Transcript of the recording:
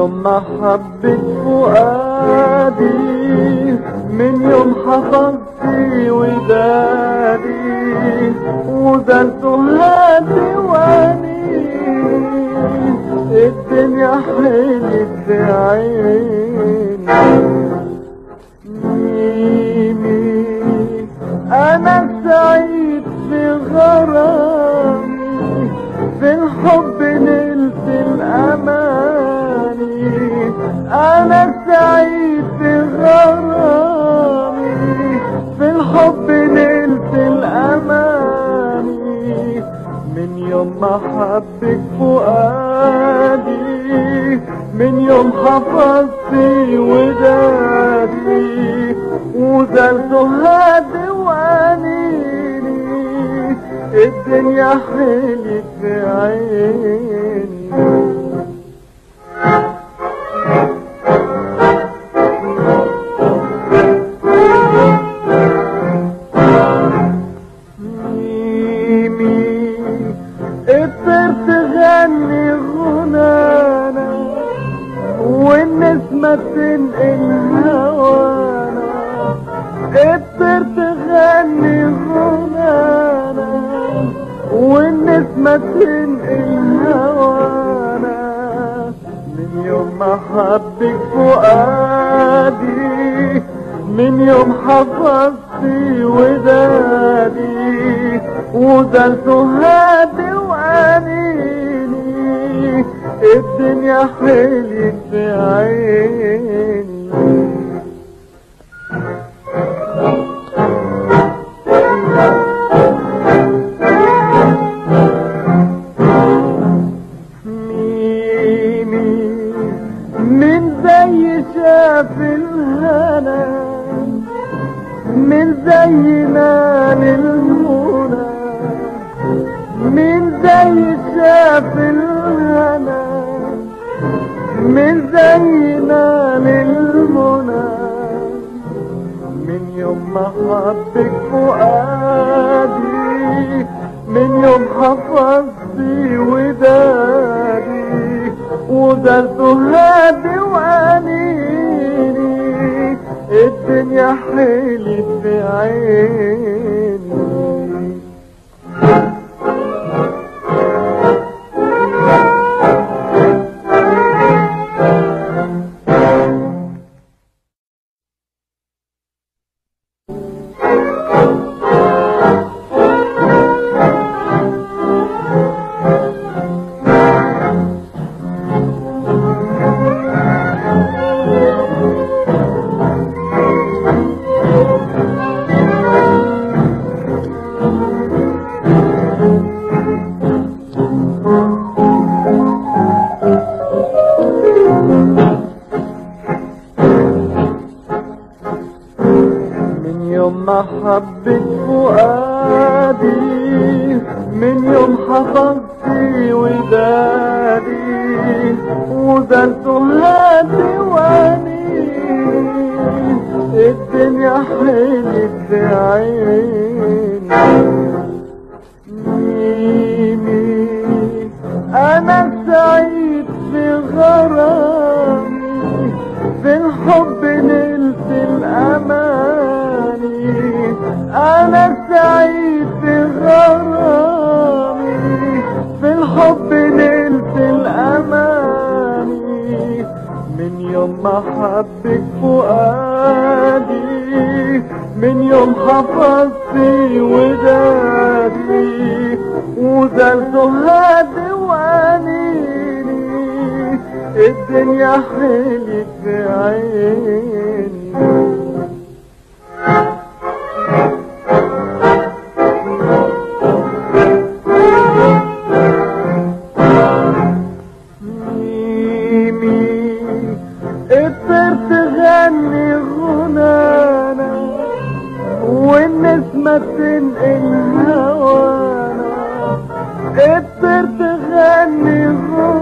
يوم ما حبك فؤادي من يوم حفظتي ودادي وزلت هادي واني الدنيا حلت في عيني ميمي انا سعيد في غرامي في الحب نلت الاماني انا سعيد في غرامي في الحب نلت الاماني من يوم ما حبك فؤادي من يوم حفظتي ودادي وزلت هادي وانيني الدنيا حلت في عيني ميمي قدرت تغني غنانا والنسمة تنقل هوانا قدرت تغني غنانا والنسمة تنقل هوانا من يوم ما حبك فؤادي من يوم حفظتي ودادي وزلت هادي وانيني الدنيا حلت في عيني ميمي من زي شاف الهنا من زي نال المنى من زي شاف الهنا من زي نال المنى من يوم ما حبك فؤادي من يوم حفظتي ودادي وزلت هادي وانيني الدنيا حلت في عيني من يوم ما حبك فؤادي من يوم حفظتي ودادي وزلت هادي واني الدنيا حلت في عيني ميمي انا سعيد في غرامي في الحب نلت الاماني انا سعيد في غرامي في الحب نلت الاماني من يوم ما حبك فؤادي من يوم حفظتي ودادي وزلت هادي وانيني الدنيا حلت في عيني ميمي قدرت تغني غنانا والنسمة تنقل هوانا قدرت تغني غنانا